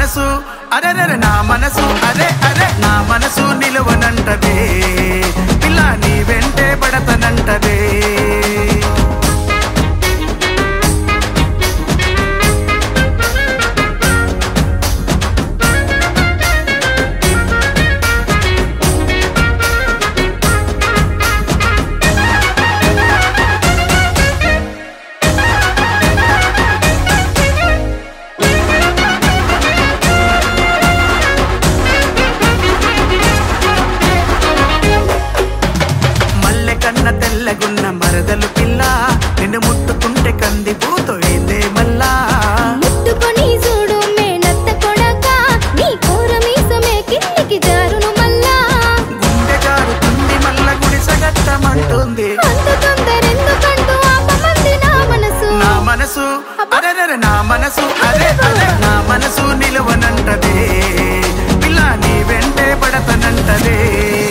మనసు అరే నా మనసు అరే అరే నా మనసు నిలువనంటదే పిల్ల నీ వెంటే పడతనంటదే మల్లె కన్న తెల్లగున్న మరదలు పిల్ల నిన్ను ముట్టుకుంటే కంది పూతో ఏందే మల్లా ముట్టుకొని చూడు మేనత్త కొడక నీ కూర మీసమే కిందికి జారును మల్లా గుండె జారుతుంది మల్ల గుడిసగట్టమంటుంది అంత తొందరెందుకంటూ ఆపమంది నా మనసు నా మనసు అరే నా మనసు అరే అరే నా మనసు నిలువనంటదే పిల్ల నీ వెంటే పడతనంటదే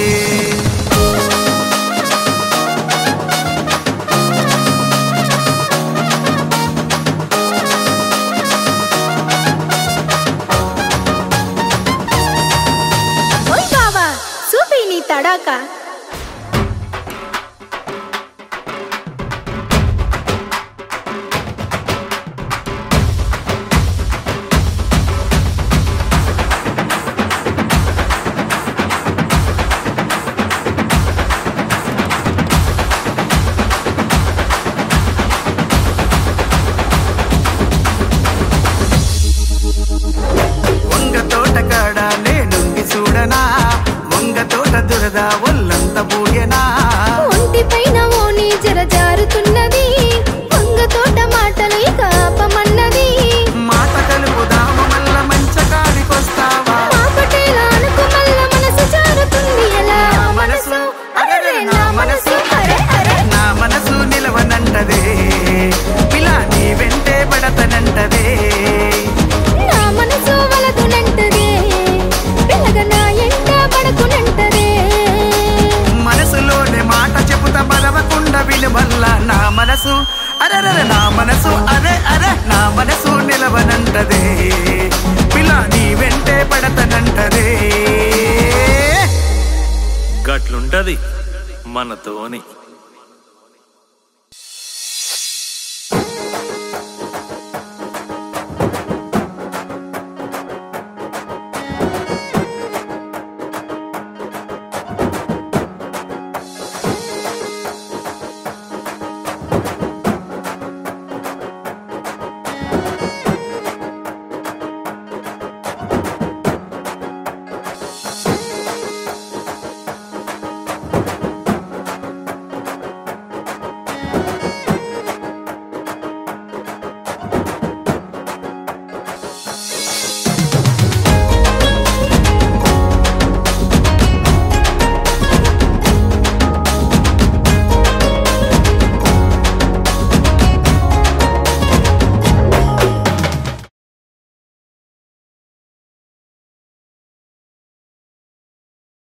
ఓయ్ బావా చూపి నీ తడాక వంగ తోట కాడ నేనుండి చూడనా వంగ తోట దురద ఒల్లంత బూయనా ఒంటి పైన ఓని జర జారుతున్నది వంగ తోట మాటలు ఇక ఆపమన్నది మాట కలుపుదాము మల్ల మంచ కాడికొస్తావా మా పటేల అనుకు మల్ల మనసు జారుతుంది ఎలా మనసు అరే నా మనసు అరే అరే నా మనసు నిలవనంటదే పిల్ల నీ వెంటే పడతనంటదే నా మనసు వలదునంటదే పిల్లగ నా ఎంట పడకునంటదే మనసులోనే మాట చెబుతా బలవకుండా విలువల్ల నా మనసు అరెరే నా మనసు అరే అరే నా మనసు నిలవనంటదే పిల్ల నీ వెంటే పడతనంటదే గట్లుంటది మనతోని